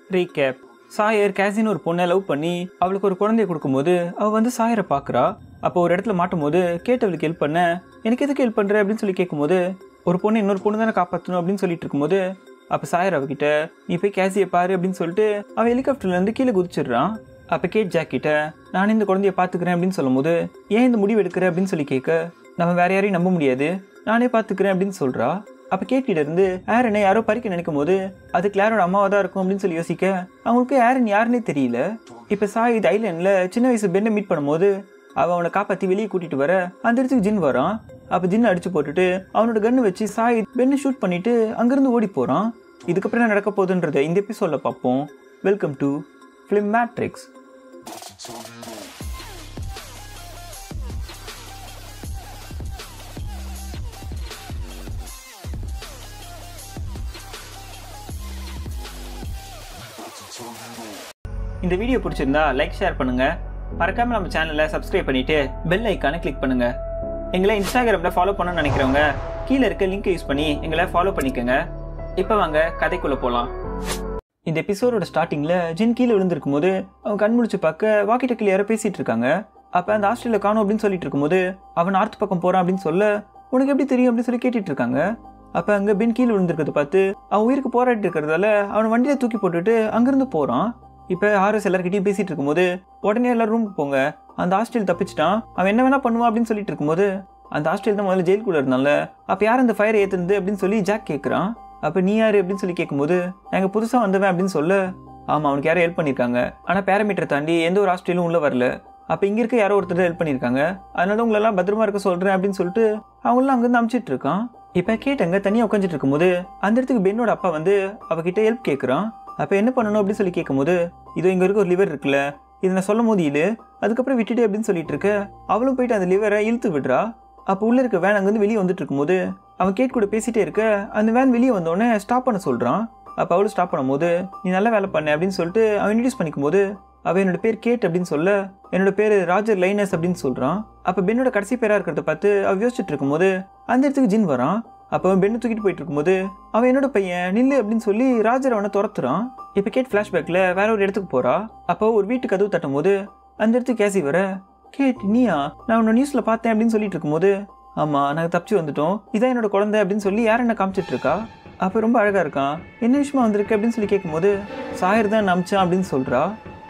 recap சாயர் கேசின்னு ஒரு பொண்ணை love பண்ணி அவளுக்கு ஒரு குழந்தைய கொடுக்கும்போது அவள் வந்து சாயரை பார்க்குறா அப்போ ஒரு இடத்துல மாட்டும் போது கேட்டு அவளுக்கு ஹெல்ப் பண்ண எனக்கு எதுக்கு ஹெல்ப் பண்ணுற அப்படின்னு சொல்லி கேட்கும்போது ஒரு பொண்ணு இன்னொரு பொண்ணு தானே காப்பாற்றணும் அப்படின்னு சொல்லிட்டு இருக்கும்போது அப்போ சாயர் அவகிட்ட நீ போய் கேசியை பாரு அப்படின்னு சொல்லிட்டு அவன் ஹெலிகாப்டர்லேருந்து கீழே குதிச்சிடுறான் அப்போ கேட் ஜாக் கிட்ட நானே இந்த குழந்தைய பார்த்துக்கிறேன் அப்படின்னு சொல்லும்போது ஏன் இந்த முடிவு எடுக்கிற அப்படின்னு சொல்லி கேட்க நம்ம வேற யாரையும் நம்ப முடியாது நானே பார்த்துக்கிறேன் அப்படின்னு சொல்கிறா அப்போ கேட்கிட்ட இருந்து ஆரனை யாரோ பறிக்க நினைக்கும் போது அது கிளாரோட அம்மாவாக தான் இருக்கும் அப்படின்னு சொல்லி யோசிக்க அவங்களுக்கு ஆரன் யாருன்னே தெரியல இப்போ சாய் இது ஐலண்டில் சின்ன வயசு பெண்ணை மீட் பண்ணும்போது அவன் அவனை காப்பாற்றி வெளியே கூட்டிட்டு வர அந்த இடத்துக்கு ஜின் வரான் அப்போ ஜின் அடிச்சு போட்டுட்டு அவனோட கன்னு வச்சு சாய் பெண்ணை ஷூட் பண்ணிட்டு அங்கேருந்து ஓடி போகிறான் இதுக்கப்புறம் என்ன நடக்க போகுதுன்றதை இந்த எபிசோட்ல பார்ப்போம் வெல்கம் டு ஃபிலிம் மேட்ரிக்ஸ் இந்த வீடியோ பிடிச்சிருந்தா லைக் ஷேர் பண்ணுங்க மறக்காம நம்ம சேனலை சப்ஸ்கிரைப் பண்ணிட்டு பெல் ஐக்கானை கிளிக் பண்ணுங்க எங்களை இன்ஸ்டாகிராம்ல ஃபாலோ பண்ணணும்னு நினைக்கிறவங்க கீழே இருக்க லிங்க் யூஸ் பண்ணி எங்களை ஃபாலோ பண்ணிக்கோங்க இப்போ வாங்க கதைக்குள்ள போகலாம் இந்த எபிசோடோட ஸ்டார்டிங்கில் ஜின் கீழே விழுந்திருக்கும் போது அவன் கண் முழிச்சு பார்க்க வாக்கி டக்கில் யாரோ பேசிட்டு இருக்காங்க அப்போ அந்த ஹாஸ்டலில் காணும் அப்படின்னு சொல்லிட்டு இருக்கும்போது அவன் நார்த் பக்கம் போகிறான் அப்படின்னு சொல்ல உனக்கு எப்படி தெரியும் அப்படின்னு சொல்லி கேட்டுட்டு இருக்காங்க அப்போ அங்கே பென் கீழே விழுந்திருக்கிறத பார்த்து அவன் உயிருக்கு போராடிட்டு இருக்கிறதால அவன் வண்டியில் தூக்கி போட்டுட்டு அங்கேருந்து போகிறான் இப்போ ஆர்எஸ் எல்லார்கிட்டயும் பேசிட்டு இருக்கும்போது உடனே எல்லாரும் ரூமுக்கு போங்க அந்த ஹாஸ்டல் தப்பிச்சிட்டான் அவன் என்ன வேணா பண்ணுவான் அப்படின்னு சொல்லிட்டு இருக்கும்போது அந்த ஹாஸ்டல் தான் முதல்ல ஜெயிலுக்குள்ள இருந்தால அப்போ யார் அந்த ஃபயர் ஏத்துனது அப்படின்னு சொல்லி ஜாக் கேட்குறான் அப்போ நீ யாரு அப்படின்னு சொல்லி கேட்கும்போது நாங்கள் புதுசாக வந்தவன் அப்படின்னு சொல்ல ஆமாம் அவனுக்கு யாரும் ஹெல்ப் பண்ணியிருக்காங்க ஆனால் பேரமீட்டரை தாண்டி எந்த ஒரு ஹாஸ்டலும் உள்ளே வரல அப்போ இங்கே இருக்க யாரோ ஒருத்தர் ஹெல்ப் பண்ணியிருக்காங்க அதனால தான் உங்களெல்லாம் பத்திரமா இருக்க சொல்கிறேன் அப்படின்னு சொல்லிட்டு அவங்களாம் அங்கேருந்து அமுச்சிட்டு இருக்கான் இப்போ கேட்டங்க தனியாக உட்காந்துட்டு இருக்கும்போது அந்த இடத்துக்கு பென்னோட அப்பா வந்து அவகிட்ட ஹெல்ப் கேட்குறான் அப்போ என்ன பண்ணணும் அப்படின்னு சொல்லி கேட்கும்போது இதோ இங்கே இருக்க ஒரு லிவர் இருக்குல்ல இதை நான் சொல்லும் போது இழு அதுக்கப்புறம் விட்டுட்டு அப்படின்னு சொல்லிட்டு இருக்க அவளும் போயிட்டு அந்த லிவரை இழுத்து விடுறா அப்போ உள்ளே இருக்க வேன் அங்கேருந்து வெளியே வந்துட்டு இருக்கும்போது அவன் கேட் கூட பேசிட்டே இருக்க அந்த வேன் வெளியே வந்தோடனே ஸ்டாப் பண்ண சொல்கிறான் அப்போ அவளும் ஸ்டாப் பண்ணும்போது நீ நல்ல வேலை பண்ண அப்படின்னு சொல்லிட்டு அவன் இன்ட்ரடியூஸ் பண்ணிக்கும் போது அவன் என்னோட பேர் கேட் அப்படின்னு சொல்ல என்னோட பேர் ராஜர் லைனஸ் அப்படின்னு சொல்கிறான் அப்போ பென்னோட கடைசி பேராக இருக்கிறத பார்த்து அவ யோசிச்சுட்டு இருக்கும்போது அந்த இடத்துக்கு ஜின் வரான் அப்போ அவன் பெண்ணை தூக்கிட்டு போயிட்டு இருக்கும்போது அவன் என்னோட பையன் நில்லு அப்படின்னு சொல்லி ராஜர் அவனை துரத்துறான் இப்போ கேட் ஃப்ளாஷ்பேக்கில் வேற ஒரு இடத்துக்கு போறா அப்போ ஒரு வீட்டு கதவு தட்டும் போது அந்த இடத்துக்கு கேசி வர கேட் நீயா நான் உன்னை நியூஸில் பார்த்தேன் அப்படின்னு சொல்லிட்டு இருக்கும்போது ஆமாம் நாங்கள் தப்பிச்சு வந்துட்டோம் இதான் என்னோட குழந்தை அப்படின்னு சொல்லி யார் என்ன காமிச்சிட்டு இருக்கா அப்போ ரொம்ப அழகாக இருக்கான் என்ன விஷயமா வந்திருக்கு அப்படின்னு சொல்லி கேட்கும்போது சாயர் தான் நம்பிச்சான் அப்படின்னு சொல்கிறா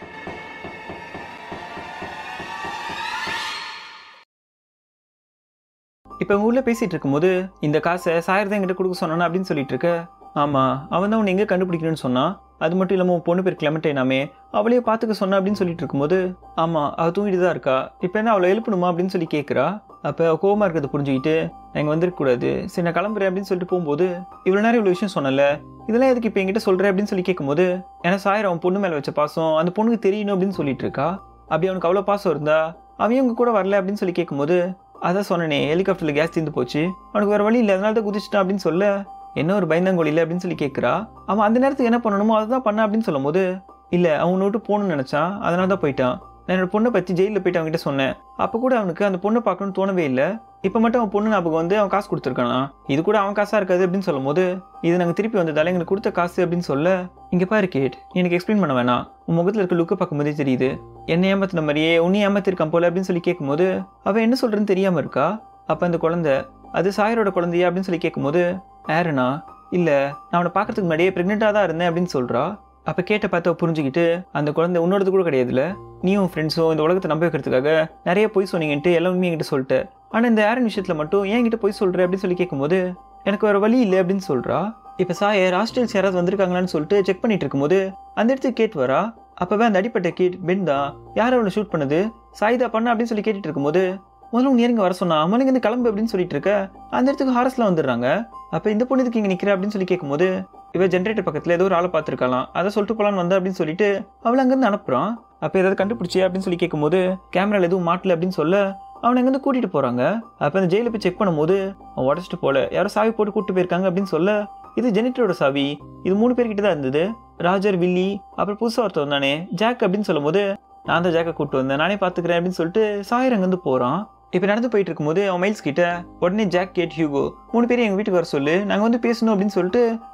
இப்போ உங்க ஊரில் பேசிட்டு இருக்கும்போது இந்த காசை சாயர் தான் என்கிட்ட கொடுக்க சொன்னானா அப்படின்னு சொல்லிட்டு இருக்க ஆமாம் அவன் தான் உன்னை எங்கே கண்டுபிடிக்கணும்னு சொன்னான் அது மட்டும் இல்லாமல் உன் பொண்ணு பேர் கிளமட்டேனாமே அவளையே பார்த்துக்க சொன்னா அப்படின்னு சொல்லிட்டு இருக்கும்போது ஆமாம் அவள் தூங்கிட்டு தான் இருக்கா இப்போ என்ன அவளை எழுப்பணுமா அப்படின்னு சொல்லி கேட்குறா அப்போ அவள் கோவமாக இருக்கிறத புரிஞ்சுக்கிட்டு நாங்கள் வந்துருக்கக்கூடாது சரி நான் கிளம்புறேன் அப்படின்னு சொல்லிட்டு போகும்போது இவ்வளோ நேரம் இவ்வளோ விஷயம் சொன்னல இதெல்லாம் எதுக்கு இப்போ என்கிட்ட சொல்கிறேன் அப்படின்னு சொல்லி கேட்கும்போது ஏன்னா சாயர் அவன் பொண்ணு மேலே வச்ச பாசம் அந்த பொண்ணுக்கு தெரியணும் அப்படின்னு சொல்லிட்டு இருக்கா அப்படி அவனுக்கு அவ்வளோ பாசம் இருந்தா அவன் உங்க கூட வரல அப்படின்னு சொல்லி கேட்கும்போது அதான் சொன்னனே ஹெலிகாப்டரில் கேஸ் தீர்ந்து போச்சு அவனுக்கு வேறு வழி இல்லை அதனால தான் குதிச்சிட்டான் அப்படின்னு சொல்ல என்ன ஒரு பயந்தாங்கோலி இல்லை அப்படின்னு சொல்லி கேட்குறா அவன் அந்த நேரத்துக்கு என்ன பண்ணணுமோ அதை தான் பண்ண அப்படின்னு சொல்லும்போது இல்லை அவன் விட்டு போகணும்னு நினச்சான் அதனால தான் போயிட்டான் நான் என்னோட பொண்ணை பற்றி ஜெயிலில் போயிட்டு அவன்கிட்ட சொன்னேன் அப்போ கூட அவனுக்கு அந்த பொண்ணை பார்க்கணும்னு தோணவே இல்லை இப்போ மட்டும் அவன் பொண்ணு ஞாபகம் வந்து அவன் காசு கொடுத்துருக்கானா இது கூட அவன் காசாக இருக்காது அப்படின்னு சொல்லும்போது இது நாங்கள் திருப்பி வந்ததால எங்களுக்கு கொடுத்த காசு அப்படின்னு சொல்ல இங்கே பாரு கேட் நீ எனக்கு எக்ஸ்பிளைன் பண்ண வேணாம் உன் முகத்தில் இருக்க லுக்கை பார்க்கும்போதே தெரியுது என்ன ஏமாத்தின மாதிரியே உன்னை ஏமாத்திருக்கான் போல அப்படின்னு சொல்லி கேட்கும்போது அவன் என்ன சொல்றேன்னு தெரியாம இருக்கா அப்ப அந்த குழந்தை அது சாயரோட குழந்தையா அப்படின்னு சொல்லி கேட்கும்போது ஆரனா இல்ல நான் அவனை பார்க்கறதுக்கு முன்னாடியே பிரெக்னெண்டா தான் இருந்தேன் அப்படின்னு சொல்றா அப்ப கேட்ட பார்த்து அவ புரிஞ்சுக்கிட்டு அந்த குழந்தை உன்னோடது கூட கிடையாதுல நீயும் ஃப்ரெண்ட்ஸும் இந்த உலகத்தை நம்ப வைக்கிறதுக்காக நிறைய பொய் சொன்னீங்கன்ட்டு எல்லாமே என்கிட்ட சொல்லிட்டு ஆனா இந்த ஆரன் விஷயத்துல மட்டும் ஏன் என்கிட்ட பொய் சொல்ற அப்படின்னு சொல்லி கேட்கும்போது எனக்கு வேற வழி இல்லை அப்படின்னு சொல்றா இப்ப சாயர் ஹாஸ்டல்ஸ் யாராவது வந்திருக்காங்களான்னு சொல்லிட்டு செக் பண்ணிட்டு இருக்கும்போது அந்த இடத்துக்கு கேட் வரா அப்பவே அந்த அடிப்பட்ட கேட் பென் தான் யார் அவனை ஷூட் பண்ணது சாயிதா பண்ண அப்படின்னு சொல்லி கேட்டுட்டு இருக்கும்போது முதல்ல உன் நேருங்க வர சொன்னா அம்மனுங்க இருந்து கிளம்பு அப்படின்னு சொல்லிட்டு இருக்க அந்த இடத்துக்கு ஹாரஸ்லாம் வந்துடுறாங்க அப்ப இந்த பொண்ணு இதுக்கு இங்க நிக்கிற அப்படின்னு சொல்லி கேட்கும்போது இவ ஜென்ரேட்டர் பக்கத்துல ஏதோ ஒரு ஆளை பார்த்துருக்கலாம் அதை சொல்லிட்டு போலான்னு வந்தா அப்படின்னு சொல்லிட்டு அவளை அங்கிருந்து அனுப்புறான் அப்ப ஏதாவது கண்டுபிடிச்சியா அப்படின்னு சொல்லி கேட்கும்போது கேமரால எதுவும் மாட்டல அப்படின்னு சொல்ல அவனை அங்கேருந்து கூட்டிட்டு போறாங்க அப்ப அந்த ஜெயில போய் செக் பண்ணும்போது அவன் உடச்சிட்டு போல யாரோ சாவி போட்டு கூட்டு போயிருக்காங்க அப்படின்னு சொல்ல இது ஜெனிட்டரோட சாவி இது மூணு பேர்கிட்ட தான் இருந்தது ராஜர் வில்லி அப்புறம் புதுசாக ஒருத்தர் வந்தானே ஜாக் அப்படின்னு சொல்லும்போது நான் தான் ஜாக்கை கூப்பிட்டு வந்தேன் நானே பார்த்துக்கிறேன் அப்படின்னு சொல்லிட்டு சாயர் அங்கேருந்து போகிறான் இப்போ நடந்து போயிட்டு இருக்கும்போது அவன் மைல்ஸ் கிட்ட உடனே ஜாக் கேட் ஹியூகோ மூணு பேரும் எங்கள் வீட்டுக்கு வர சொல்லு நாங்கள் வந்து பேசணும் அப்படின்னு சொல்லிட்டு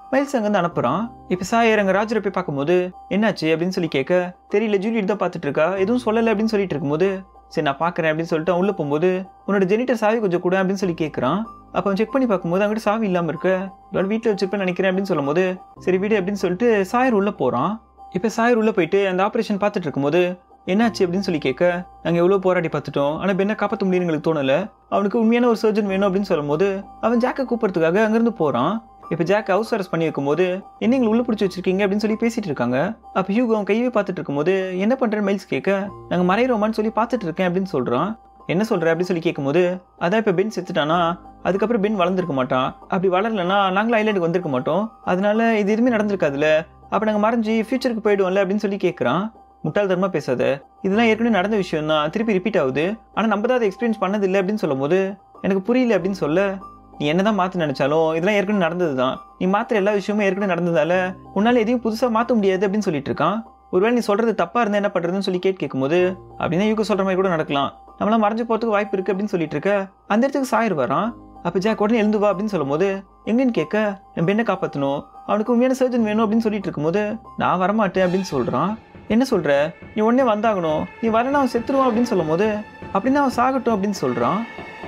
மைல்ஸ் அங்கேருந்து அனுப்புறான் இப்போ சாயர் அங்கே ராஜரை போய் பார்க்கும்போது என்னாச்சு அப்படின்னு சொல்லி கேட்க தெரியல ஜூலியட் தான் பார்த்துட்டு இருக்கா எதுவும் சொல்லலை அப்படின்னு சொல்லிட்டு இருக்கும்போது சரி நான் பார்க்குறேன் அப்படின்னு சொல்லிட்டு அவன் உள்ள போகும்போது உன்னோட ஜெனிட்டர் சாவி கொஞ்சம் கூட அப்படின்னு சொல்லி கேட்குறான் அப்போ அவன் செக் பண்ணி பார்க்கும்போது அங்கிட்ட சாவி இல்லாமல் இருக்க இதோட வீட்டில் வச்சிருப்பேன் நினைக்கிறேன் அப்படின்னு சொல்லும்போது சரி வீடு அப்படின்னு சொல்லிட்டு சாயர் உள்ள போகிறான் இப்போ சாயர் உள்ள போயிட்டு அந்த ஆப்ரேஷன் பார்த்துட்டு இருக்கும்போது என்னாச்சு அப்படின்னு சொல்லி கேட்க நாங்கள் எவ்வளோ போராடி பார்த்துட்டோம் ஆனால் பெண்ணை காப்பாற்ற முடியும்னு எங்களுக்கு தோணலை அவனுக்கு உண்மையான ஒரு சர்ஜன் வேணும் அப்படின்னு சொல்லும்போது அவன் ஜாக்கை கூப்பிட்றதுக்காக அங்கேருந்து போகிறான் இப்போ ஜாக் ஹவுஸ் அரெஸ்ட் பண்ணி வைக்கும்போது என்ன எங்களை உள்ள பிடிச்சி வச்சிருக்கீங்க அப்படின்னு சொல்லி பேசிட்டு இருக்காங்க அப்போ ஹியூகோ அவன் கையவே பார்த்துட்டு இருக்கும்போது என்ன பண்ணுறேன் மைல்ஸ் கேட்க நாங்கள் மறையிறோமான்னு சொல்லி பார்த்துட்டு இருக்கேன் அப்படின்னு சொல்கிறான் என்ன சொல்கிற அப்படின்னு சொல்லி கேட்கும்போது அதான் இப்போ பென் செத்துட்டானா அதுக்கப்புறம் பென் வளர்ந்துருக்க மாட்டான் அப்படி வளரலன்னா நாங்களும் ஐலாண்டுக்கு வந்திருக்க மாட்டோம் அதனால இது எதுவுமே நடந்திருக்காதுல்ல அப்போ நாங்கள் மறைஞ்சு ஃபியூச்சருக்கு போயிடுவோம்ல அப்படின்னு சொல்லி கேட்குறான் முட்டாள்தனமாக பேசாத இதெல்லாம் ஏற்கனவே நடந்த விஷயம் தான் திருப்பி ரிப்பீட் ஆகுது ஆனால் நம்ம தான் அதை எக்ஸ்பீரியன்ஸ் பண்ணதில்லை அப்படின்னு சொல்லும்போது எனக்கு புரியல அப்படின்னு சொல்ல நீ என்னதான் மாற்ற நினைச்சாலும் இதெல்லாம் ஏற்கனவே நடந்தது தான் நீ மாத்திர எல்லா விஷயமும் ஏற்கனவே நடந்ததால உன்னால எதையும் புதுசாக மாற்ற முடியாது அப்படின்னு சொல்லிட்டு இருக்கான் ஒருவேளை நீ சொல்றது தப்பா இருந்தா என்ன பண்றதுன்னு சொல்லி கேட்டு கேட்கும்போது அப்படின்னா யூக சொல்ற மாதிரி கூட நடக்கலாம் நம்மளாம் மறைஞ்சு போறதுக்கு வாய்ப்பு இருக்கு அப்படின்னு சொல்லிட்டு இருக்க அந்த இடத்துக்கு சாயர் வரான் அப்ப ஜாக் உடனே எழுந்து வா அப்படின்னு சொல்லும்போது எங்கன்னு கேட்க நம்ம என்ன காப்பாற்றணும் அவனுக்கு உண்மையான சர்ஜன் வேணும் அப்படின்னு சொல்லிட்டு இருக்கும்போது நான் வரமாட்டேன் அப்படின்னு சொல்றான் என்ன சொல்ற நீ உடனே வந்தாகணும் நீ வரணும் அவன் செத்துருவான் அப்படின்னு சொல்லும்போது அப்படின்னா அவன் சாகட்டும் அப்படின்னு சொல்றான்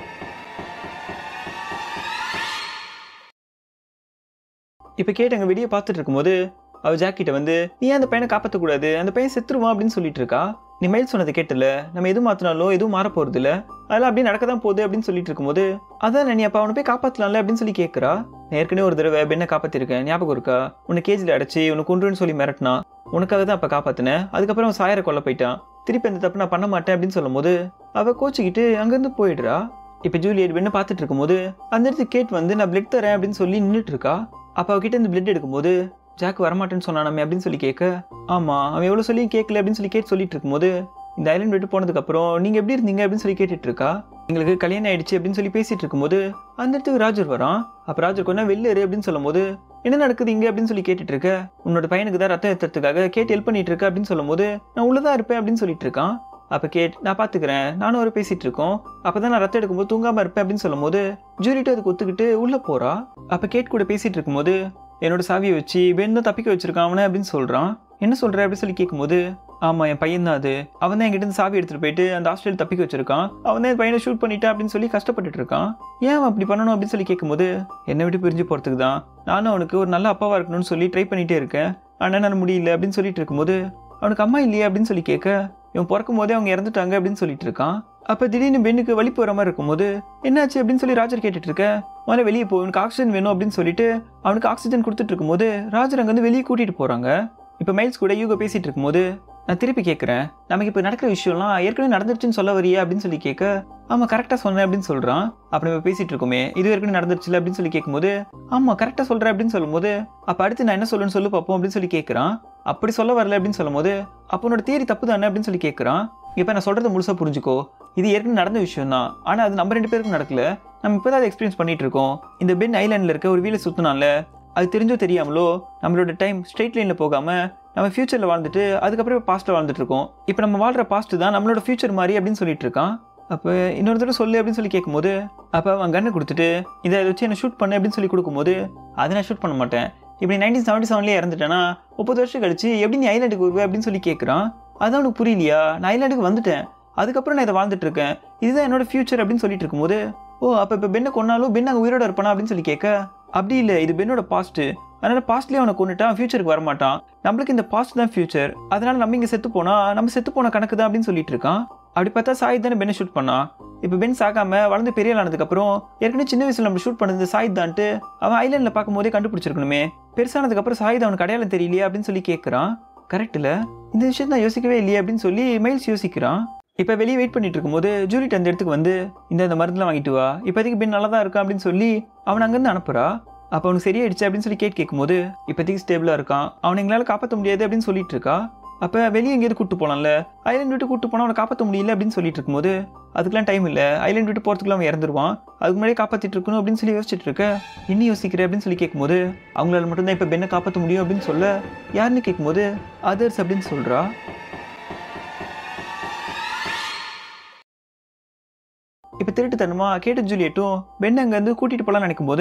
இப்போ கேட்டு அங்கே வெளியே பார்த்துட்டு இருக்கும்போது அவள் ஜாக்கிட்ட வந்து நீ ஏன் அந்த பையனை காப்பாற்றக்கூடாது அந்த பையன் செத்துருவான் அப்படின்னு சொல்லிட்டு இருக்கா நீ மெயில் சொன்னதை கேட்டல நம்ம எதுவும் மாற்றினாலும் எதுவும் மாற போகிறது இல்லை அதெல்லாம் அப்படியே நடக்க தான் போகுது அப்படின்னு சொல்லிட்டு இருக்கும்போது அதான் நீ அப்போ அவனை போய் காப்பாற்றலாம்ல அப்படின்னு சொல்லி கேட்குறா நான் ஏற்கனவே ஒரு தடவை பெண்ணை காப்பாற்றிருக்கேன் ஞாபகம் இருக்கா உன்னை கேஜில் அடைச்சி உனக்கு கொண்டுன்னு சொல்லி மிரட்டினா உனக்காக தான் அப்போ காப்பாற்றினேன் அதுக்கப்புறம் அவன் சாயரை கொல்ல போயிட்டான் திருப்பி அந்த தப்பு நான் பண்ண மாட்டேன் அப்படின்னு சொல்லும்போது அவள் கோச்சிக்கிட்டு அங்கேருந்து போயிடுறா இப்போ ஜூலியட் வெண்ணை பார்த்துட்டு இருக்கும்போது அந்த இடத்துக்கு கேட் வந்து நான் பிளட் தரேன் அப்படின்னு சொல்லி நின்றுட்டு இருக்கா அப்போ அவகிட்ட இந்த பிளட் எடுக்கும்போது ஜாக் வரமாட்டேன்னு சொன்னானாமே அப்படின்னு சொல்லி கேட்க ஆமாம் அவன் எவ்வளோ சொல்லியும் கேட்கல அப்படின்னு சொல்லி கேட்டு சொல்லிட்டு இருக்கும்போது இந்த ஐலண்ட் விட்டு போனதுக்கப்புறம் நீங்கள் எப்படி இருந்தீங்க அப்படின்னு சொல்லி கேட்டுட்டு இருக்கா எங்களுக்கு கல்யாணம் ஆயிடுச்சு அப்படின்னு சொல்லி பேசிட்டு இருக்கும்போது அந்த இடத்துக்கு ராஜர் வரான் அப்போ ராஜர் கொஞ்சம் வெளில இரு அப்படின்னு சொல்லும்போது என்ன நடக்குது இங்கே அப்படின்னு சொல்லி கேட்டுட்டு இருக்க உன்னோட பையனுக்கு தான் ரத்தம் ஏற்றுறதுக்காக கேட்டு ஹெல்ப் பண்ணிட்டு இருக்க அப்படின்னு சொல்லும்போது நான் உள்ளதான் இருப்பேன் அப்படின்னு சொல்லிட்டு இருக்கான் அப்போ கேட் நான் பார்த்துக்கிறேன் நானும் ஒரு பேசிட்டு இருக்கோம் அப்போ தான் நான் ரத்தம் எடுக்கும்போது தூங்காமல் இருப்பேன் அப்படின்னு சொல்லும்போது ஜூரிட்டு அதுக்கு ஒத்துக்கிட்டு உள்ளே போறா அப்போ கேட் கூட பேசிட்டு இருக்கும்போது என்னோட சாவியை வச்சு பெண் தான் தப்பிக்க வச்சிருக்கான் அவனை அப்படின்னு சொல்கிறான் என்ன சொல்கிற அப்படின்னு சொல்லி கேட்கும்போது ஆமாம் என் பையன் தான் அது அவன் தான் என்கிட்ட இருந்து சாவி எடுத்துகிட்டு போயிட்டு அந்த ஹாஸ்டல் தப்பிக்க வச்சிருக்கான் அவன் தான் என் பையனை ஷூட் பண்ணிட்டா அப்படின்னு சொல்லி கஷ்டப்பட்டுட்டு இருக்கான் ஏன் அவன் அப்படி பண்ணணும் அப்படின்னு சொல்லி கேட்கும்போது என்னை விட்டு பிரிஞ்சு போகிறதுக்கு தான் நானும் அவனுக்கு ஒரு நல்ல அப்பாவாக இருக்கணும்னு சொல்லி ட்ரை பண்ணிகிட்டே இருக்கேன் ஆனால் என்னால் முடியல அப்படின்னு சொல்லிட்டு இருக்கும்போது அவனுக்கு அம்மா இல்லையா அப்படின்னு சொல்லி கேட்க இவன் பிறக்கும் போதே அவங்க இறந்துட்டாங்க அப்படின்னு சொல்லிட்டு இருக்கான் அப்போ திடீர்னு பெண்ணுக்கு வலி போகிற மாதிரி இருக்கும்போது என்னாச்சு அப்படின்னு சொல்லி ராஜர் கேட்டுட்டு இருக்க முதல்ல வெளியே போ உனக்கு ஆக்சிஜன் வேணும் அப்படின்னு சொல்லிட்டு அவனுக்கு ஆக்சிஜன் கொடுத்துட்டு இருக்கும்போது ராஜர் அங்கே வந்து வெளியே கூட்டிகிட்டு போகிறாங்க இப்போ மைல்ஸ் கூட யூகோ பேசிகிட்டு இருக்கும்போது நான் திருப்பி கேட்குறேன் நமக்கு இப்போ நடக்கிற விஷயம்லாம் ஏற்கனவே நடந்துருச்சுன்னு சொல்ல வரியா அப்படின்னு சொல்லி கேட்க ஆமாம் கரெக்டாக சொன்னேன் அப்படின்னு சொல்கிறான் அப்படி நம்ம பேசிகிட்டு இருக்கோமே இது ஏற்கனவே நடந்துருச்சுல அப்படின்னு சொல்லி கேட்கும்போது ஆமாம் கரெக்டாக சொல்கிறேன் அப்படின்னு சொல்லும்போது அப்போ அடுத்து நான் என்ன சொல்லுன்னு சொல்லு பார்ப்போம் அப்படின்னு சொல்லி கேட்குறான் அப்படி சொல்ல வரல அப்படின்னு சொல்லும்போது அப்போ உன்னோட தியரி தப்பு தானே அப்படின்னு சொல்லி கேட்குறான் இப்போ நான் சொல்கிறது முழுசாக புரிஞ்சுக்கோ இது ஏற்கனவே நடந்த விஷயம் தான் ஆனால் அது நம்ம ரெண்டு பேருக்கும் நடக்கல நம்ம இப்போ தான் அதை எக்ஸ்பீரியன்ஸ் பண்ணிட்டு இருக்கோம் இந்த பென் ஐலாண்டில் இருக்க ஒரு வீலை சுற்றினால அது தெரிஞ்சோ தெரியாமலோ நம்மளோட டைம் ஸ்ட்ரெயிட் லைனில் போகாமல் நம்ம ஃபியூச்சரில் வாழ்ந்துட்டு அதுக்கப்புறம் பாஸ்ட்டில் வாழ்ந்துட்டு இருக்கோம் இப்போ நம்ம வாழ்கிற பாஸ்ட் தான் நம்மளோட ஃபியூச்சர் மாதிரி அப்படின்னு சொல்லிட்டு இருக்கான் அப்போ இன்னொரு தடவை சொல்லு அப்படின்னு சொல்லி கேட்கும்போது அப்போ அவன் கண்ணை கொடுத்துட்டு இதை வச்சு என்ன ஷூட் பண்ணு அப்படின்னு சொல்லி கொடுக்கும்போது அதை நான் ஷூட் பண்ண மாட்டேன் இப்படி நைன்டீன் செவன்ட்டி செவன்லேயே இறந்துட்டேன்னா முப்பது வருஷம் கழிச்சு எப்படி நீ ஐலாண்டுக்கு வருவே அப்படின்னு சொல்லி கேட்குறான் அதான் அவனுக்கு புரியலையா நான் ஐலாண்டுக்கு வந்துட்டேன் அதுக்கப்புறம் நான் இதை வாழ்ந்துட்டு இருக்கேன் இதுதான் என்னோட ஃபியூச்சர் அப்படின்னு சொல்லிட்டு இருக்கும்போது ஓ அப்போ இப்போ பெண்ணை கொன்னாலும் பெண் அங்கே உயிரோட இருப்பானா அப்படின்னு சொல்லி கேட்க அப்படி இல்லை இது பெண்ணோட பாஸ்ட்டு அதனால பாஸ்ட்லேயே அவனை கொண்டுட்டான் ஃபியூச்சருக்கு வரமாட்டான் நம்மளுக்கு இந்த பாஸ்ட் தான் ஃபியூச்சர் அதனால நம்ம இங்கே செத்து போனா நம்ம செத்து போன கணக்கு தான் அப்படின்னு சொல்லிட்டு இருக்கான் அப்படி பார்த்தா சாய் தானே பெண்ணை ஷூட் பண்ணான் இப்போ பென் சாக்காம வளர்ந்து பெரிய ஆனதுக்கப்புறம் ஏற்கனவே சின்ன வயசுல நம்ம ஷூட் பண்ணது சாயித் தான்ட்டு அவன் ஐலாண்டில் பார்க்கும்போதே கண்டுபிடிச்சிருக்கணுமே பெருசானதுக்கப்புறம் சாயித் அவனுக்கு அடையாளம் தெரியலையே அப்படின்னு சொல்லி கேட்குறான் கரெக்டில் இந்த விஷயத்த நான் யோசிக்கவே இல்லையே அப்படின்னு சொல்லி மைல்ஸ் யோசிக்கிறான் இப்போ வெளியே வெயிட் பண்ணிட்டு இருக்கும்போது ஜூலிட் அந்த இடத்துக்கு வந்து இந்த இந்த மருந்துலாம் வாங்கிட்டு வா இப்போதைக்கு பெண் நல்லா தான் இருக்கான் அப்படின்னு சொல்லி அவன் அங்கேருந்து அனுப்புறா அப்போ அவனுக்கு சரியாயிடுச்சு அப்படின்னு சொல்லி கேட் கேட்கும்போது இப்போதைக்கு ஸ்டேபிளாக இருக்கான் அவனை எங்களால் காப்பாற்ற முடியாது அப்படின்னு சொல்லிட்டு இருக்கா அப்போ வெளியே எங்கேயாவது கூட்டு போகலாம்ல ஐலாண்ட் விட்டு கூட்டு போனால் அவனை காப்பாற்ற முடியல அப்படின்னு சொல்லிட்டு இருக்கும்போது அதுக்கெல்லாம் டைம் இல்லை ஐலாண்ட் விட்டு போகிறதுக்குள்ள அவன் இறந்துருவான் அதுக்கு முன்னாடியே காப்பாற்றிட்டு இருக்கணும் அப்படின்னு சொல்லி யோசிச்சுட்டு இருக்க என்ன யோசிக்கிற அப்படின்னு சொல்லி கேட்கும்போது அவங்களால மட்டும்தான் இப்போ பெண்ணை காப்பாற்ற முடியும் அப்படின்னு சொல்ல யாருன்னு கேட்கும்போது அதர்ஸ் அப்படின்னு சொல்கிறா இப்போ திருட்டுத்தனமா கேட்டு ஜூலியட்டும் பென் அங்கேருந்து கூட்டிகிட்டு போகலான்னு நினைக்கும் போது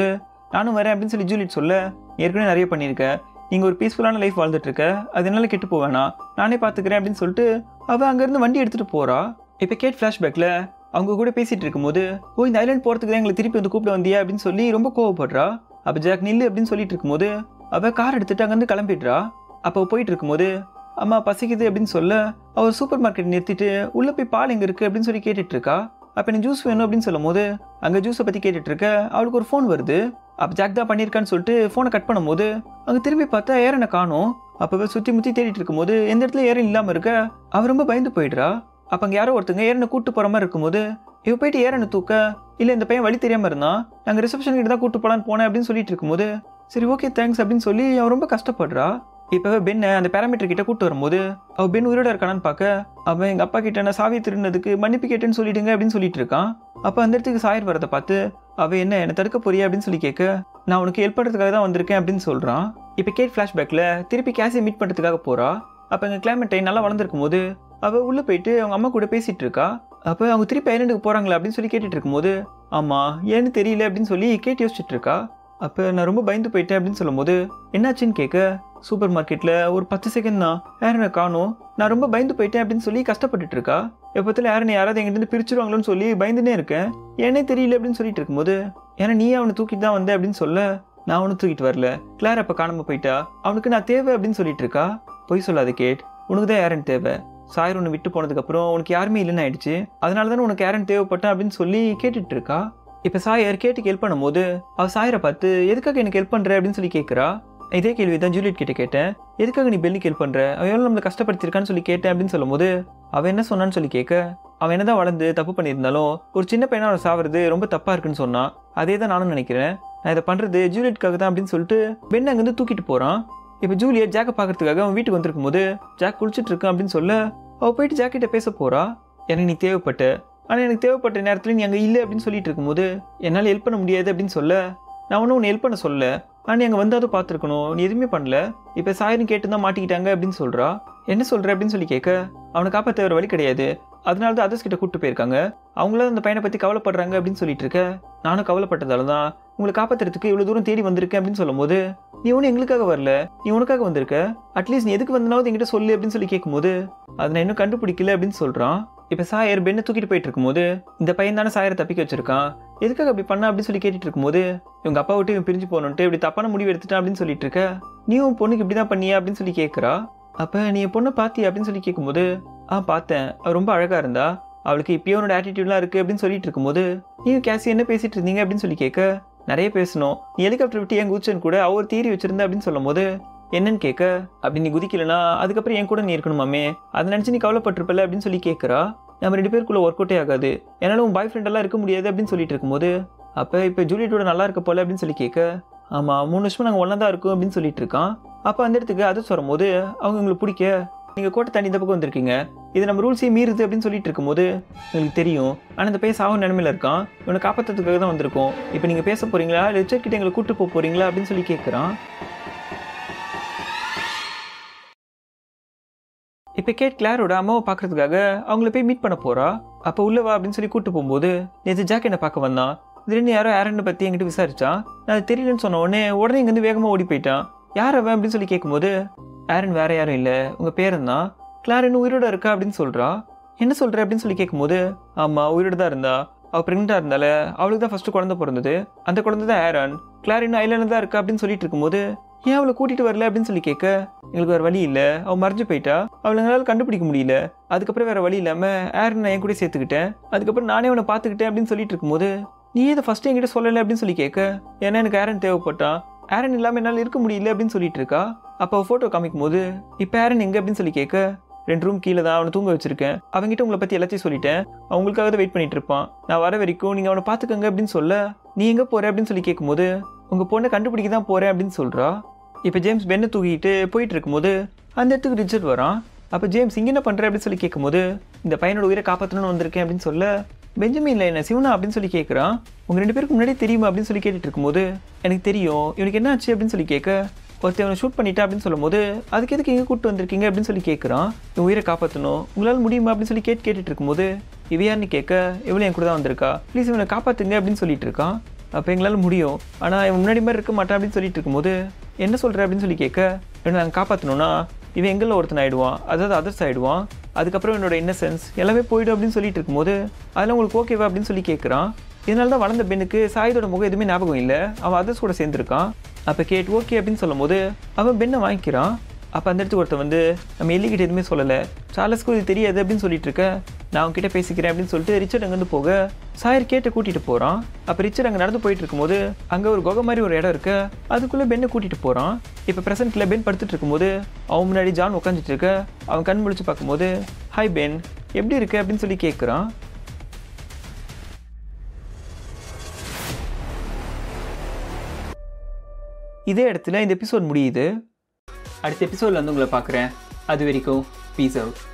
நானும் வரேன் அப்படின்னு சொல்லி ஜூலியட் சொல்ல ஏற்கனவே நிறைய பண்ணியிருக்கேன் நீங்கள் ஒரு பீஸ்ஃபுல்லான லைஃப் வாழ்ந்துட்டு இருக்க அது என்னால் கெட்டு போவேணா நானே பார்த்துக்கிறேன் அப்படின்னு சொல்லிட்டு அவள் அங்கேருந்து வண்டி எடுத்துகிட்டு போகிறா இப்போ கேட் ஃப்ளாஷ்பேக்கில் அவங்க கூட பேசிகிட்டு இருக்கும்போது ஓ இந்த ஐலாண்ட் போகிறதுக்கு தான் எங்களை திருப்பி வந்து கூப்பிட வந்தியா அப்படின்னு சொல்லி ரொம்ப கோவப்படுறா அப்போ ஜாக் நில்லு அப்படின்னு சொல்லிட்டு இருக்கும்போது அவள் கார் எடுத்துட்டு அங்கேருந்து கிளம்பிடுறா அப்போ போயிட்டு இருக்கும்போது அம்மா பசிக்குது அப்படின்னு சொல்ல அவர் சூப்பர் மார்க்கெட் நிறுத்திட்டு உள்ளே போய் பால் எங்கே இருக்குது அப்படின்னு சொல்லி கேட்டுட்டு இருக்கா அப்போ எனக்கு ஜூஸ் வேணும் அப்படின்னு சொல்லும் போது அங்கே ஜூஸை பற்றி கேட்டுட்டு இருக்க அவளுக்கு ஒரு ஃபோன் வருது அப்போ ஜாக் தான் பண்ணியிருக்கான்னு சொல்லிட்டு ஃபோனை கட் பண்ணும்போது அங்கே திரும்பி பார்த்தா ஏரனை காணும் அப்போ சுற்றி முற்றி தேடிட்டு இருக்கும்போது எந்த இடத்துல ஏரன் இல்லாமல் இருக்க அவ ரொம்ப பயந்து போயிடுறா அப்போ அங்கே யாரோ ஒருத்தங்க ஏரனை கூட்டு போகிற மாதிரி இருக்கும்போது இவ போயிட்டு ஏரனை தூக்க இல்லை இந்த பையன் வழி தெரியாமல் இருந்தான் நாங்கள் ரிசப்ஷன் கிட்ட தான் கூட்டு போகலான்னு போனேன் அப்படின்னு சொல்லிட்டு இருக்கும்போது சரி ஓகே தேங்க்ஸ் அப்படின்னு சொல்லி அவன் ரொம்ப கஷ்டப்படுறா இப்போ பெண்ணை அந்த பேராமீட்டர் கிட்ட கூட்டு வரும்போது அவ பெண் உயிரோட இருக்கானான்னு பார்க்க அவன் எங்கள் அப்பா கிட்ட நான் சாவி திருடினதுக்கு மன்னிப்பு கேட்டேன்னு சொல்லிடுங்க அப்படின்னு சொல்லிட்டு இருக்கான் அப்போ அந்த இடத்துக்கு சாயர் வரதை பார்த்து அவ என்ன என்னை தடுக்க போறியா அப்படின்னு சொல்லி கேட்க நான் உனக்கு ஹெல்ப் பண்ணுறதுக்காக தான் வந்திருக்கேன் அப்படின்னு சொல்கிறான் இப்போ கேட் ஃப்ளாஷ்பேக்கில் திருப்பி கேஸை மீட் பண்ணுறதுக்காக போகிறா அப்போ எங்கள் கிளைமேட்டை நல்லா வளர்ந்துருக்கும் போது அவள் உள்ளே போயிட்டு அவங்க அம்மா கூட பேசிகிட்டு இருக்கா அப்போ அவங்க திருப்பி ஐலண்டுக்கு போகிறாங்களா அப்படின்னு சொல்லி கேட்டுட்டு இருக்கும்போது ஆமாம் ஏன்னு தெரியல அப்படின்னு சொல்லி கேட்டு யோசிச்சுட்டு இருக்கா அப்போ நான் ரொம்ப பயந்து போயிட்டேன் அப்படின்னு சொல்லும்போது என்னாச்சுன்னு கேட்க சூப்பர் மார்க்கெட்டில் ஒரு பத்து செகண்ட் தான் ஏரனை காணும் நான் ரொம்ப பயந்து போயிட்டேன் அப்படின்னு சொல்லி கஷ்டப்பட்டுட்டு இருக்கா எப்பத்தில் ஏரனை யாராவது எங்கிட்ட பிரிச்சுருவாங்களோன்னு சொல்லி பயந்துனே இருக்கேன் ஏனே தெரியல அப்படின்னு சொல்லிட்டு இருக்கும்போது ஏன்னா நீ அவனை தூக்கிட்டு தான் வந்த அப்படின்னு சொல்ல நான் அவனை தூக்கிட்டு வரல கிளார் அப்போ காணாம போயிட்டா அவனுக்கு நான் தேவை அப்படின்னு சொல்லிட்டு இருக்கா பொய் சொல்லாத கேட் உனக்கு தான் ஏரன் தேவை சாயர் ஒன்று விட்டு போனதுக்கப்புறம் உனக்கு யாருமே இல்லைன்னு ஆயிடுச்சு அதனால தானே உனக்கு ஏரன் தேவைப்பட்டேன் அப்படின்னு சொல்லி கேட்டுட்டு இருக்கா இப்போ சாயர் கேட்டுக்கு ஹெல்ப் பண்ணும்போது அவ சாயரை பார்த்து எதுக்காக எனக்கு ஹெல்ப் பண்ணுற அப்படின்னு சொல்லி கேட்குறா இதே கேள்வி தான் ஜூலியட் கிட்ட கேட்டேன் எதுக்காக நீ பெல்லிக்கு ஹெல்ப் பண்ணுற அவன் எவ்வளோ நம்மளை கஷ்டப்படுத்திருக்கான்னு சொல்லி கேட்டேன் அப்படின்னு சொல்லும்போது அவன் என்ன சொன்னான்னு சொல்லி கேட்க அவன் என்னதான் வளர்ந்து தப்பு பண்ணியிருந்தாலும் ஒரு சின்ன பையனா அவன் சாவறது ரொம்ப தப்பாக இருக்குன்னு சொன்னான் அதே தான் நானும் நினைக்கிறேன் நான் இதை பண்ணுறது ஜூலியட்காக தான் அப்படின்னு சொல்லிட்டு பெண் அங்கேருந்து தூக்கிட்டு போகிறான் இப்போ ஜூலியட் ஜாக்கை பார்க்கறதுக்காக அவன் வீட்டுக்கு வந்திருக்கும் போது ஜாக் குளிச்சுட்டு இருக்கான் அப்படின்னு சொல்ல அவள் போயிட்டு ஜாக்கிட்ட பேச போகிறா எனக்கு நீ தேவைப்பட்ட ஆனால் எனக்கு தேவைப்பட்ட நேரத்தில் நீ அங்கே இல்லை அப்படின்னு சொல்லிட்டு இருக்கும்போது என்னால் ஹெல்ப் பண்ண முடியாது அப்படின்னு சொல்ல நான் ஒன்றும் உன்னை ஹெல்ப் பண்ண சொல்ல ஆனால் நீ அங்கே வந்தாலும் பார்த்துருக்கணும் நீ எதுவுமே பண்ணல இப்போ சாயரும் கேட்டு தான் மாட்டிக்கிட்டாங்க அப்படின்னு சொல்கிறா என்ன சொல்கிற அப்படின்னு சொல்லி கேட்க அவனை காப்பாற்ற வேறு வழி கிடையாது அதனால தான் அதர்ஸ் கிட்ட கூப்பிட்டு போயிருக்காங்க அவங்களும் அந்த பையனை பற்றி கவலைப்படுறாங்க அப்படின்னு சொல்லிட்டு இருக்க நானும் கவலைப்பட்டதால தான் உங்களை காப்பாற்றுறதுக்கு இவ்வளோ தூரம் தேடி வந்திருக்கேன் அப்படின்னு சொல்லும்போது நீ ஒன்றும் எங்களுக்காக வரல நீ உனக்காக வந்திருக்க அட்லீஸ்ட் நீ எதுக்கு வந்தனாவது என்கிட்ட சொல்லு அப்படின்னு சொல்லி கேட்கும்போது அதை நான் இன்னும் கண்டுபிடிக்கல அப்படின்னு சொல்கிறான் இப்போ சாயர் பெண்ணை தூக்கிட்டு போயிட்டு இருக்கும்போது இந்த பையன் தானே சாயரை தப்பிக்க வச்சிருக்கான் எதுக்காக அப்படி பண்ண அப்படின்னு சொல்லி கேட்டுட்டு இருக்கும்போது இவங்க அப்பா விட்டு இவன் பிரிஞ்சு போகணுன்ட்டு இப்படி தப்பான முடிவு எடுத்துட்டான் அப்படின்னு சொல்லிட்டு இருக்க நீ உன் பொண்ணுக்கு இப்படி தான் பண்ணியா அப்படின்னு சொல்லி கேட்குறா அப்போ நீ என் பொண்ணை பார்த்தியா அப்படின்னு சொல்லி கேட்கும்போது ஆ பார்த்தேன் அவள் ரொம்ப அழகாக இருந்தா அவளுக்கு இப்பயும் உன்னோட ஆட்டிடியூட்லாம் இருக்குது அப்படின்னு சொல்லிட்டு இருக்கும்போது நீயும் கேசி என்ன பேசிட்டு இருந்தீங்க அப்படின்னு சொல்லி கேட்க நிறைய பேசணும் நீ ஹெலிகாப்டர் விட்டு என் குச்சன் கூட அவர் தீரி வச்சிருந்த அப்படின்னு சொல்லும் போது என்னன்னு கேட்க அப்படி நீ குதிக்கலனா அதுக்கப்புறம் என் கூட நீ இருக்கணுமாமே அதை நினச்சி நீ கவலைப்பட்டிருப்பல அப்படின்னு சொல்லி கேட்குறா நம்ம ரெண்டு பேருக்குள்ள ஒர்க் அவுட்டே ஆகாது என்னால் உன் பாய் ஃப்ரெண்டெல்லாம் இருக்க முடியாது அப்படின்னு சொல்லிட்டு இருக்கும்போது அப்போ இப்போ ஜூலியட்டோட நல்லா இருக்க போல அப்படின்னு சொல்லி கேட்க ஆமாம் மூணு வருஷமா நாங்கள் ஒன்றா தான் இருக்கோம் அப்படின்னு சொல்லிட்டு இருக்கான் அப்போ அந்த இடத்துக்கு அதை வரும்போது அவங்க உங்களுக்கு பிடிக்க நீங்கள் கோட்டை தாண்டி இந்த பக்கம் வந்திருக்கீங்க இது நம்ம ரூல்ஸையும் மீறுது அப்படின்னு சொல்லிட்டு இருக்கும்போது உங்களுக்கு தெரியும் ஆனால் இந்த பையன் சாகும் நிலமையில இருக்கான் இவனை காப்பாற்றுறதுக்காக தான் வந்திருக்கோம் இப்போ நீங்கள் பேச போறீங்களா இல்லை ரிச்சர்ட் கிட்ட எங்களை கூட்டு போக போறீங்களா அப்படின்னு சொல்லி கேட்குறான் இப்போ கேட் கிளாரோட அம்மாவை பார்க்கறதுக்காக அவங்கள போய் மீட் பண்ண போறா அப்போ உள்ள வா அப்படின்னு சொல்லி கூட்டு போகும்போது நேற்று ஜாக் என்ன பார்க்க வந்தான் திடீர்னு யாரோ ஏரனை பற்றி என்கிட்ட விசாரிச்சான் நான் அது தெரியலன்னு சொன்ன உடனே உடனே இங்கேருந்து வேகமாக ஓடி போயிட்டான் யார் அவன் அப்படின்னு சொல்லி கேட்கும்போது ஏரன் வேற யாரும் இல்லை உங்கள் பேரன் தான் கிளார் இன்னும் உயிரோட இருக்கா அப்படின்னு சொல்கிறா என்ன சொல்கிற அப்படின்னு சொல்லி கேட்கும்போது ஆமாம் உயிரோட தான் இருந்தா அவள் ப்ரெக்னெண்ட்டாக இருந்தால அவளுக்கு தான் ஃபஸ்ட்டு குழந்தை பிறந்தது அந்த குழந்தை தான் ஏரன் கிளார் இன்னும் ஐலாண்டில் தான் இருக்கா அப்படின்னு சொல்லிட்டு இருக்கும்போது ஏன் அவளை கூட்டிகிட்டு வரல அப்படின்னு சொல்லி கேட்க எங்களுக்கு வேறு வழி இல்லை அவள் மறைஞ்சு போயிட்டா அவளை எங்களால் கண்டுபிடிக்க முடியல அதுக்கப்புறம் வேறு வழி இல்லாமல் ஏரன் நான் என் கூட சேர்த்துக்கிட்டேன் அதுக்கப்புறம் நானே அவனை பார்த்துக்கிட்டேன் அப்படின்னு சொல்லிட்டு இருக்கும்போது நீ இதை ஃபஸ்ட்டு என்கிட்ட சொல்லலை அப்படின்னு சொல்லி கேட்க ஏன்னா எனக்கு ஏரன் தேவைப்பட்டான் ஏரன் இல்லாமல் என்னால் இருக்க முடியல அப்படின்னு சொல்லிட்டு இருக்கா அப்போ ஃபோட்டோ காமிக்கும் போது இப்போ ஏரன் எங்கே அப்படின்னு சொல்லி கேட்க ரெண்டு ரூம் கீழே தான் அவனை தூங்க வச்சிருக்கேன் அவங்ககிட்ட உங்களை பற்றி எல்லாத்தையும் சொல்லிட்டேன் அவங்களுக்காக தான் வெயிட் பண்ணிட்டு இருப்பான் நான் வர வரைக்கும் நீங்கள் அவனை பார்த்துக்கங்க அப்படின்னு சொல்ல நீ எங்கே போற அப்படின்னு சொல்லி கேட்கும்போது உங்கள் பொண்ணை கண்டுபிடிக்க தான் போகிறேன் அப்படின்னு சொல்கிறா இப்போ ஜேம்ஸ் பெண்ணை தூக்கிட்டு போயிட்டு இருக்கும்போது அந்த இடத்துக்கு ரிச்சர்ட் வரான் அப்போ ஜேம்ஸ் இங்கே என்ன பண்ணுற அப்படின்னு சொல்லி கேட்கும்போது இந்த பையனோட உயிரை காப்பாற்றணும்னு வந்திருக்கேன் அப்படின்னு சொல்ல பெஞ்சமின் இல்லை என்ன சிவனா அப்படின்னு சொல்லி கேட்குறான் உங்கள் ரெண்டு பேருக்கு முன்னாடி தெரியுமா அப்படின்னு சொல்லி கேட்டுட்டு இருக்கும்போது எனக்கு தெரியும் இவனுக்கு என்ன ஆச்சு அப்படின்னு சொல்லி கேட்க ஒருத்தர் அவனை ஷூட் பண்ணிட்டா அப்படின்னு சொல்லும்போது அதுக்கு எதுக்கு இங்கே கூப்பிட்டு வந்திருக்கீங்க அப்படின்னு சொல்லி கேட்குறான் இவன் உயிரை காப்பாற்றணும் உங்களால் முடியுமா அப்படின்னு சொல்லி கேட்டு கேட்டுட்டு இருக்கும்போது இவ யாருன்னு கேட்க இவ்வளோ என் கூட தான் வந்திருக்கா ப்ளீஸ் இவனை காப்பாற்றுங்க அப்படின்னு சொல்லிட்டு இருக்கான் அப்போ எங்களால் முடியும் ஆனால் இவன் முன்னாடி மாதிரி இருக்க மாட்டான் அப்படின்னு சொல்லிட்டு இருக்கும்போது என்ன சொல்கிற அப்படின்னு சொல்லி கேட்க இவனை நாங்கள் காப்பாற்றணும்னா இவன் எங்களில் ஒருத்தன் ஆயிடுவான் அதாவது அதர்ஸ் ஆயிடுவான் அதுக்கப்புறம் என்னோட இன்னசென்ஸ் எல்லாமே போயிடும் அப்படின்னு சொல்லிட்டு இருக்கும்போது அதெல்லாம் உங்களுக்கு ஓகேவா அப்படின்னு சொல்லி கேட்குறான் இதனால தான் வளர்ந்த பெண்ணுக்கு சாயுதோட முகம் எதுவுமே ஞாபகம் இல்லை அவன் அதர்ஸ் கூட சேர்ந்துருக்கான் அப்போ கேட் ஓகே அப்படின்னு சொல்லும்போது அவன் பெண்ணை வாங்கிக்கிறான் அப்போ அந்த இடத்துக்கு ஒருத்தன் வந்து நம்ம எல்லிக்கிட்ட எதுவுமே சொல்லலை சார்லஸ்க்கும் இது தெரியாது அப்படின்னு சொல்லிட்டு இருக்க நான் அவன்கிட்ட பேசிக்கிறேன் அப்படின்னு சொல்லிட்டு ரிச்சர்ட் அங்கேருந்து போக சாயர் கேட்டை கூட்டிகிட்டு போகிறான் அப்போ ரிச்சர்ட் அங்கே நடந்து போயிட்டு இருக்கும்போது அங்கே ஒரு குகை மாதிரி ஒரு இடம் இருக்கு அதுக்குள்ளே பெண்ணை கூட்டிகிட்டு போகிறான் இப்போ ப்ரெசென்ட்டில் பென் படுத்துட்டு இருக்கும்போது அவன் முன்னாடி ஜான் உட்காந்துட்டு இருக்க அவன் கண் முழிச்சு பார்க்கும்போது ஹாய் பென் எப்படி இருக்கு அப்படின்னு சொல்லி கேட்குறான் இதே இடத்துல இந்த எபிசோட் முடியுது அடுத்த எபிசோடில் வந்து உங்களை பார்க்குறேன் அது வரைக்கும் பீஸ் அவுட்